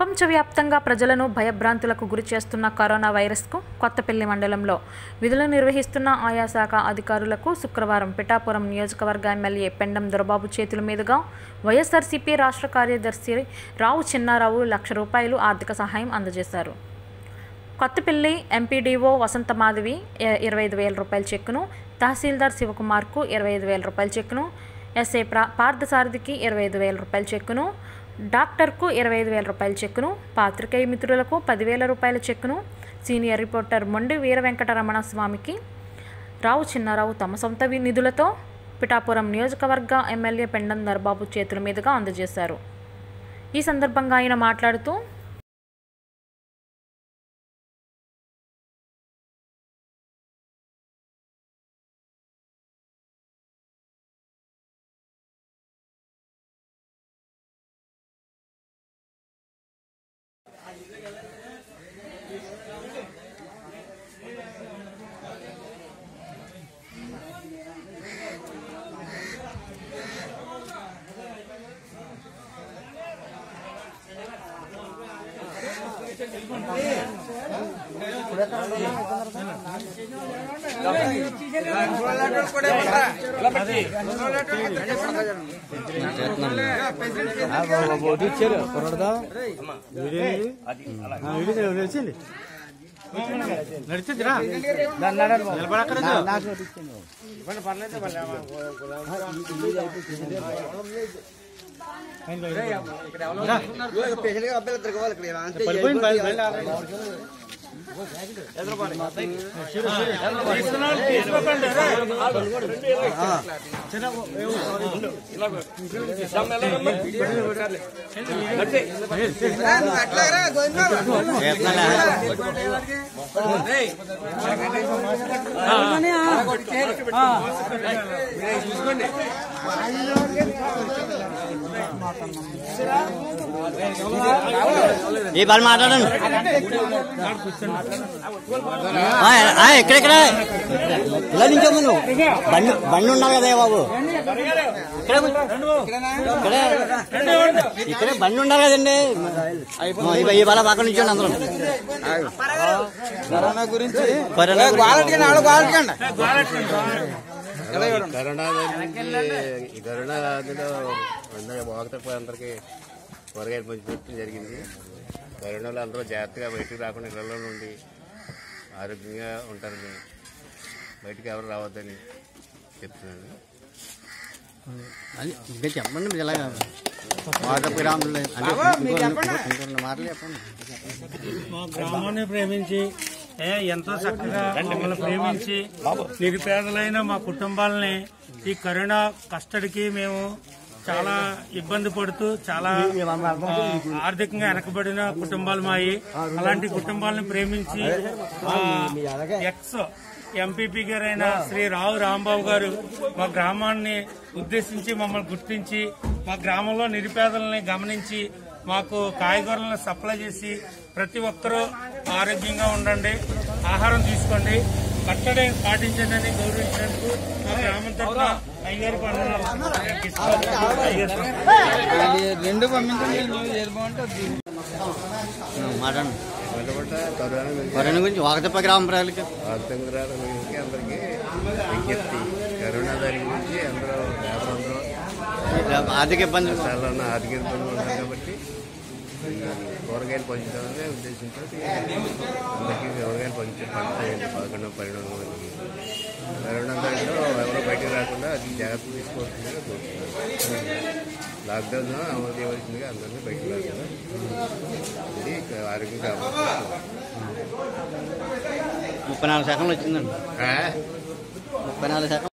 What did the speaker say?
ప్రపంచవ్యాప్తంగా ప్రజలను భయభ్రాంతులకు గురి చేస్తున్న కరోనా వైరస్కు కొత్తపల్లి మండలంలో విధులు నిర్వహిస్తున్న ఆయా శాఖ అధికారులకు శుక్రవారం పిఠాపురం నియోజకవర్గ ఎమ్మెల్యే పెండం దొరబాబు చేతుల మీదుగా వైఎస్ఆర్సీపీ రాష్ట్ర కార్యదర్శి రావు చిన్నారావు లక్ష రూపాయలు ఆర్థిక సహాయం అందజేశారు కొత్తపల్లి ఎంపీడీఓ వసంత మాధవి ఇ- ఇరవై ఐదు వేల రూపాయల చెక్కును తహసీల్దార్ శివకుమార్కు ఇరవై ఐదు వేల రూపాయల చెక్కును ఎస్ఐ ప్రా పార్థసారథికి ఇరవై ఐదు వేల రూపాయల చెక్కును డాక్టర్కు ఇరవై ఐదు వేల రూపాయల చెక్కును పాత్రికేయ మిత్రులకు పదివేల రూపాయల చెక్కును సీనియర్ రిపోర్టర్ మొండి వీర వెంకటరమణ స్వామికి రావు చిన్నారావు తమ సొంత వి- నిధులతో పిఠాపురం నియోజకవర్గ ఎమ్మెల్యే పెండం దర్బాబు చేతుల మీదుగా అందజేశారు ఈ సందర్భంగా ఆయన మాట్లాడుతూ ఒకటి ఇచ్చారు కొరడదా వీడియో వచ్చింది నడిచిందిరా నిలబడక్కర్లేదు పడిపోయింది బయలు బయలు ఈ పని మాట్లాడండి ఆ, ఆ, ఎక్కడెక్కడ ఇలా నించోము నువ్వు బండి బండి ఉన్నారు కదా బాబు ఇక్కడే ఇక్కడే ఇక్కడే బండి ఉన్నారు కదండి ఆ, ఈ- ఈ బల పక్కన నుంచోండి అందరూ కరోనా గురించి కరోనా గురించి కరోనా గురించి ఈ కరోనా అందులో అందరూ మోగతపోయి అందరికి కూరగాయలు పంచిపెట్టడం జరిగింది కరోనాలో అందరూ జాగ్రత్తగా బయటకు రాకుండా ఇళ్లలో నుండి ఆరోగ్యంగా ఉంటారని బయటికి ఎవరు రావద్దని చెప్తున్నాను అది ఇంకా చెప్పండి మీరు ఇలాగా వాటర్ గ్రాములు అంటే ఇంకో- ఇంకో రెండు మాటలు చెప్పండి మా గ్రామాన్ని ప్రేమించి ఏ, ఎంతో చక్కగా మమ్మల్ని ప్రేమించి నిరుపేదలైన మా కుటుంబాలని ఈ కరోనా కస్టడీకి మేము చాలా ఇబ్బంది పడుతూ చాలా ఆ, ఆర్థికంగా వెనకబడిన కుటుంబాలు మాయి అలాంటి కుటుంబాలను ప్రేమించి ఆ, ఎక్స్ ఎంపీపీ గారైన శ్రీ రావు రాంబాబు గారు మా గ్రామాన్ని ఉద్దేశించి మమ్మల్ని గుర్తించి మా గ్రామంలో నిరుపేదలని గమనించి మాకు కాయగూరలను సప్లై చేసి ప్రతి ఒక్కరూ ఆరోగ్యంగా ఉండండి ఆహారం తీసుకోండి కట్టడి పాటించండి అని గౌరవించినందుకు మా గ్రామం తరఫున అయ్యారు రెండు పంపించండి నువ్వు ఏది బాగుంటే అది తీసుకో. మాట్లాడండి మొదట కరోనా గురించి కరోనా గురించి వాకతప్ప గ్రామ ప్రజలకి ఆర్థిక గురించి అందరికీ విజ్ఞప్తి కరోనా దాని గురించి అందరూ వ్యాపారంలో ఆర్థిక ఇబ్బందులు చాలా ఉన్న ఆర్థిక ఇబ్బందులు ఉన్నారు కాబట్టి ఈ కూరగాయలు పంచుతామనే ఉద్దేశంతో అందరికీ కూరగాయలు పంచి పంచుతాయండి పదకొండు పన్నెండు మందికి కరోనా దాంట్లో ఎవరో బయటకు రాకుండా అది జాగ్రత్త తీసుకోవాల్సిందిగా కోరుతున్నాను లాక్డౌన్ అమలు చేయవలసిందిగా అందరినీ బయటకు రాకుండా ఇది ఆరోగ్యం కావాలి ముప్పై నాలుగు శాఖలు వచ్చిందండి ఆ? ముప్పై నాలుగు శాఖలు